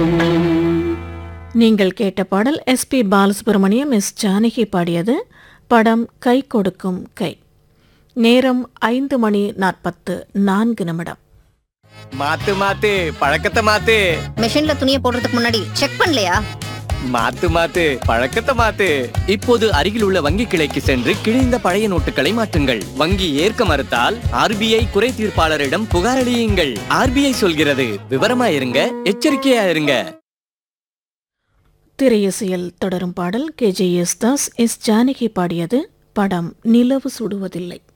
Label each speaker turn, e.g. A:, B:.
A: நீங்கள் கேட்ட பாடல் எஸ்பி பாலசுப்ரமணியம் எஸ் ஜானகி பாடியது படம் கை கொடுக்கும் கை நேரம் ஐந்து மணி நாற்பத்து நான்கு நிமிடம்
B: மாத்து மாத்து பழக்கத்தை மாத்து
C: மெஷின்ல துணியை போடுறதுக்கு முன்னாடி செக் பண்ணலையா
B: மாத்து மாத்து பழக்கத்தை மாத்து இப்போது அருகில் உள்ள வங்கி கிளைக்கு சென்று கிழிந்த பழைய நோட்டுகளை மாற்றுங்கள் வங்கி ஏற்க மறுத்தால் ஆர்பிஐ குறை தீர்ப்பாளரிடம் புகார் அளியுங்கள் ஆர்பிஐ சொல்கிறது விவரமா இருங்க எச்சரிக்கையா இருங்க
A: திரையிசையில் தொடரும் பாடல் K J Yesudas S Janaki பாடியது படம் நிலவு சுடுவதில்லை